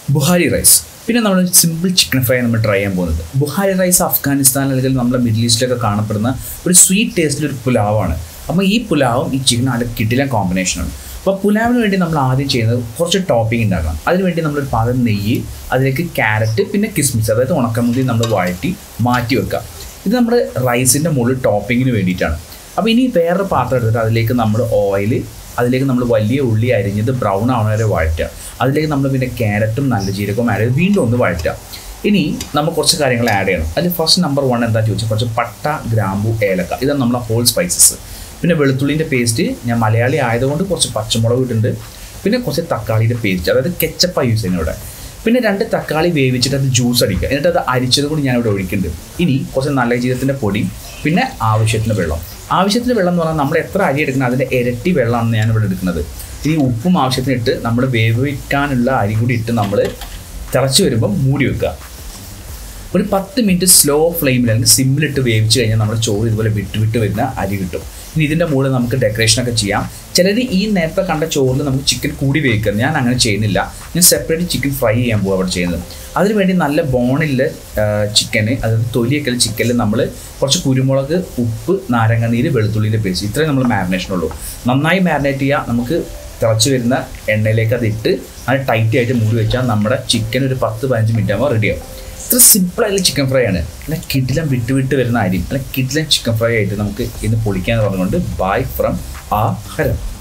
Bukhari rice പിന്നെ നമ്മൾ simple chicken fry നമ്മൾ ട്രൈ ചെയ്യാൻ പോകുന്നത് ബുഹാരി റൈസ് അഫ്ഗാനിസ്ഥാൻ അല്ലെങ്കിൽ നമ്മുടെ മിഡിൽ ഈസ്റ്റിലൊക്കെ കാണപ്പെടുന്ന ഒരു സ്വീറ്റ് ടേസ്റ്റിൽ ഒരു പുലാവാണ് അപ്പോൾ ഈ പുലാവും ഈ ചിക്കനും നല്ല കിട്ടില്ല കോമ്പിനേഷനാണ് അപ്പോൾ പുലാവിന് വേണ്ടി നമ്മൾ ആദ്യം ചെയ്യുന്നത് കുറച്ച് ടോപ്പിംഗ് ഉണ്ടാക്കണം അതിനുവേണ്ടി നമ്മളൊരു പാകം നെയ്യ് അതിലേക്ക് ക്യാരറ്റ് പിന്നെ കിസ്മിസ് അതായത് ഉണക്കമുന്തി നമ്മൾ വഴറ്റി മാറ്റി വെക്കുക ഇത് നമ്മുടെ റൈസിൻ്റെ മുകളിൽ ടോപ്പിങ്ങിന് വേണ്ടിയിട്ടാണ് അപ്പോൾ ഇനി വേറൊരു പാത്രം എടുത്തിട്ട് അതിലേക്ക് നമ്മൾ ഓയിൽ അതിലേക്ക് നമ്മൾ വലിയ ഉള്ളി അരിഞ്ഞത് ബ്രൗൺ ആവണ വരെ വഴറ്റുക അതിലേക്ക് നമ്മൾ പിന്നെ ക്യാരറ്റും നല്ല ജീരകവും ആഡ് ചെയ്ത് വീണ്ടും ഒന്ന് വഴറ്റുക ഇനി നമ്മൾ കുറച്ച് കാര്യങ്ങൾ ആഡ് ചെയ്യണം അതിൽ ഫസ്റ്റ് നമ്പർ വൺ എന്താ ചോദിച്ചാൽ കുറച്ച് പട്ട ഗ്രാമ്പു ഏലക്ക ഇതാണ് നമ്മളെ ഹോൾ സ്പൈസസ് പിന്നെ വെളുത്തുള്ളിൻ്റെ പേസ്റ്റ് ഞാൻ മലയാളി ആയതുകൊണ്ട് കുറച്ച് പച്ചമുളക് ഇട്ടുണ്ട് പിന്നെ കുറച്ച് തക്കാളിയുടെ പേസ്റ്റ് അതായത് കെച്ചപ്പാണ് യൂസ് ചെയ്യുന്നത് ഇവിടെ പിന്നെ രണ്ട് തക്കാളി വേവിച്ചിട്ട് അത് ജ്യൂസ് അടിക്കുക എന്നിട്ട് അത് അരിച്ചത് കൂടി ഞാൻ ഇവിടെ ഒഴിക്കുന്നുണ്ട് ഇനി കുറച്ച് നല്ല ജീരകത്തിൻ്റെ പൊടി പിന്നെ ആവശ്യത്തിന് വെള്ളം ആവശ്യത്തിന് വെള്ളം എന്ന് പറഞ്ഞാൽ നമ്മൾ എത്ര അരി എടുക്കണം അതിൻ്റെ ഇരട്ടി വെള്ളമാണ് ഞാൻ ഇവിടെ എടുക്കുന്നത് ഇനി ഉപ്പും ആവശ്യത്തിന് ഇട്ട് നമ്മൾ വേവിക്കാനുള്ള അരി കൂടി ഇട്ട് നമ്മൾ തിളച്ച് വരുമ്പോൾ മൂടി വെക്കുക ഒരു പത്ത് മിനിറ്റ് സ്ലോ ഫ്ലെയിമിൽ അല്ലെങ്കിൽ സിമ്മിലിട്ട് വേവിച്ച് കഴിഞ്ഞാൽ നമ്മുടെ ചോറ് ഇതുപോലെ വിട്ട് വിട്ട് വരുന്ന അരി കിട്ടും ഇനി ഇതിൻ്റെ മുകളിൽ നമുക്ക് ഡെക്കറേഷനൊക്കെ ചെയ്യാം ചിലർ ഈ നേരത്തെ കണ്ട ചോറിൽ നമുക്ക് ചിക്കൻ കൂടി വേവിക്കുക ഞാൻ അങ്ങനെ ചെയ്യുന്നില്ല ഞാൻ സെപ്പറേറ്റ് ചിക്കൻ ഫ്രൈ ചെയ്യാൻ പോകുക അവിടെ ചെയ്യുന്നത് അതിനുവേണ്ടി നല്ല ബോണില്ല ചിക്കന് അതായത് തൊലിയൊക്കെ ചിക്കനിൽ നമ്മൾ കുറച്ച് കുരുമുളക് ഉപ്പ് നാരങ്ങ നീര് വെളുത്തുള്ളിൻ്റെ പേസ്റ്റ് ഇത്രയും നമ്മൾ മാരിനേഷൻ ഉള്ളൂ നന്നായി മാരിനേറ്റ് ചെയ്യുക നമുക്ക് തിളച്ച് വരുന്ന എണ്ണയിലേക്ക് അത് ഇട്ട് അത് ടൈറ്റ് ആയിട്ട് മൂടി വെച്ചാൽ നമ്മുടെ ചിക്കൻ ഒരു പത്ത് പതിനഞ്ച് മിനിറ്റ് ആകുമ്പോൾ റെഡിയാവും ഇത്ര സിമ്പിളായിട്ടുള്ള ചിക്കൻ ഫ്രൈ ആണ് അല്ല കിഡിലം വിട്ട് വിട്ട് വരുന്ന അരി അല്ല കിഡിലം ചിക്കൻ ഫ്രൈ ആയിട്ട് നമുക്ക് ഇന്ന് പൊളിക്കാന്ന് പറഞ്ഞുകൊണ്ട് ബൈ ഫ്രം ആ ഹരം